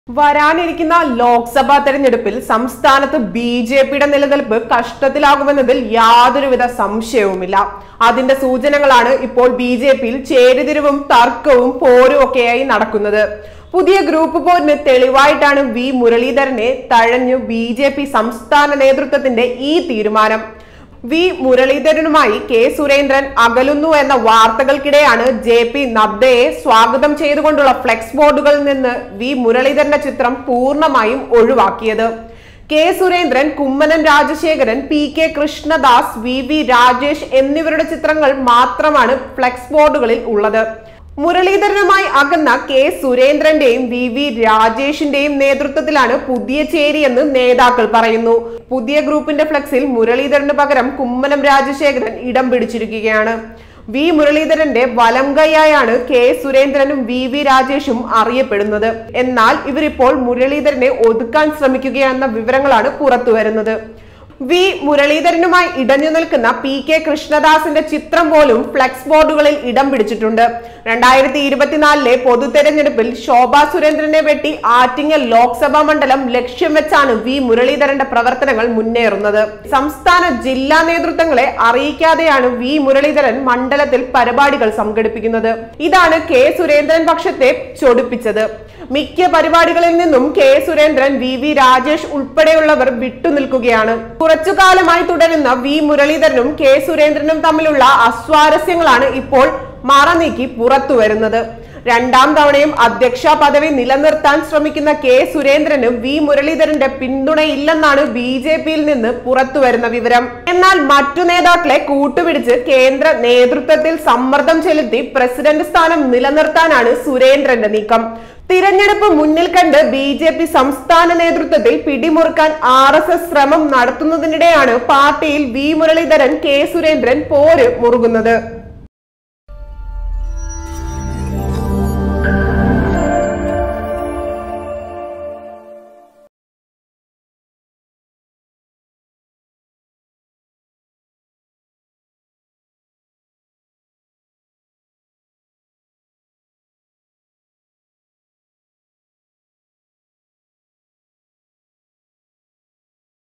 വരാനിരിക്കുന്ന ലോക്സഭാ തെരഞ്ഞെടുപ്പിൽ സംസ്ഥാനത്ത് ബി ജെ പിയുടെ നിലനിൽപ്പ് കഷ്ടത്തിലാകുമെന്നതിൽ യാതൊരുവിധ സംശയവുമില്ല അതിന്റെ സൂചനകളാണ് ഇപ്പോൾ ബി ജെ പിയിൽ ചേരിതിരിവും തർക്കവും പോരും ഒക്കെയായി നടക്കുന്നത് പുതിയ ഗ്രൂപ്പ് പോരിന് തെളിവായിട്ടാണ് വി മുരളീധരനെ തഴഞ്ഞു ബി ജെ പി സംസ്ഥാന നേതൃത്വത്തിന്റെ ഈ തീരുമാനം വി മുരളീധരനുമായി കെ സുരേന്ദ്രൻ അകലുന്നു എന്ന വാർത്തകൾക്കിടെയാണ് ജെ പി നദ്ദയെ സ്വാഗതം ചെയ്തുകൊണ്ടുള്ള ഫ്ലെക്സ് ബോർഡുകളിൽ നിന്ന് വി മുരളീധരന്റെ ചിത്രം പൂർണ്ണമായും ഒഴിവാക്കിയത് K Surendran Kummanam Rajasekharan P K Krishnadas V V Rajesh എന്നിവരുടെ ചിത്രങ്ങൾ മാത്രമാണ് ഫ്ലെക്സ് ബോർഡുകളിൽ ഉള്ളത് മുരളീധരനുമായി അകന്ന കെ സുരേന്ദ്രന്റെയും വി വി രാജേഷിന്റെയും നേതൃത്വത്തിലാണ് പുതിയ ചേരിയെന്ന് നേതാക്കൾ പറയുന്നു പുതിയ ഗ്രൂപ്പിന്റെ ഫ്ലെക്സിൽ മുരളീധരന് പകരം കുമ്മനം രാജശേഖരൻ ഇടം പിടിച്ചിരിക്കുകയാണ് വി മുരളീധരന്റെ വലം കൈയായാണ് കെ സുരേന്ദ്രനും വി വി രാജേഷും അറിയപ്പെടുന്നത് എന്നാൽ ഇവരിപ്പോൾ മുരളീധരനെ ഒതുക്കാൻ ശ്രമിക്കുകയെന്ന വിവരങ്ങളാണ് പുറത്തുവരുന്നത് വി മുരളീധരനുമായി ഇടഞ്ഞു നിൽക്കുന്ന പി കെ കൃഷ്ണദാസിന്റെ ചിത്രം പോലും ഫ്ലെക്സ് ബോർഡുകളിൽ ഇടം പിടിച്ചിട്ടുണ്ട് രണ്ടായിരത്തി ഇരുപത്തിനാലിലെ പൊതു തെരഞ്ഞെടുപ്പിൽ ശോഭാ സുരേന്ദ്രനെ വെട്ടി ആറ്റിങ്ങൽ ലോക്സഭാ മണ്ഡലം ലക്ഷ്യം വെച്ചാണ് വി മുരളീധരന്റെ പ്രവർത്തനങ്ങൾ മുന്നേറുന്നത് സംസ്ഥാന ജില്ലാ നേതൃത്വങ്ങളെ അറിയിക്കാതെയാണ് വി മുരളീധരൻ മണ്ഡലത്തിൽ പരിപാടികൾ സംഘടിപ്പിക്കുന്നത് ഇതാണ് കെ സുരേന്ദ്രൻ പക്ഷത്തെ ചൊടിപ്പിച്ചത് മിക്ക പരിപാടികളിൽ നിന്നും K Surendran V V Rajesh ഉൾപ്പെടെയുള്ളവർ വിട്ടുനിൽക്കുകയാണ് കുറച്ചു കാലമായി തുടരുന്ന വി മുരളീധരനും കെ സുരേന്ദ്രനും തമ്മിലുള്ള അസ്വാരസ്യങ്ങളാണ് ഇപ്പോൾ മറനീക്കി പുറത്തു വരുന്നത് രണ്ടാം തവണയും അധ്യക്ഷ പദവി നിലനിർത്താൻ ശ്രമിക്കുന്ന കെ സുരേന്ദ്രന് വി മുരളീധരന്റെ പിന്തുണയില്ലെന്നാണ് ബി ജെ പിയിൽ നിന്ന് പുറത്തു വരുന്ന വിവരം എന്നാൽ മറ്റു നേതാക്കളെ കൂട്ടുപിടിച്ച് കേന്ദ്ര നേതൃത്വത്തിൽ സമ്മർദ്ദം ചെലുത്തി പ്രസിഡന്റ് സ്ഥാനം നിലനിർത്താനാണ് സുരേന്ദ്രന്റെ നീക്കം തിരഞ്ഞെടുപ്പ് മുന്നിൽ കണ്ട് ബി ജെ പി സംസ്ഥാന നേതൃത്വത്തിൽ പിടിമുറുക്കാൻ ആർ എസ് എസ് ശ്രമം നടത്തുന്നതിനിടെയാണ് പാർട്ടിയിൽ വി മുരളീധരൻ കെ സുരേന്ദ്രൻ പോര് മുറുകുന്നത്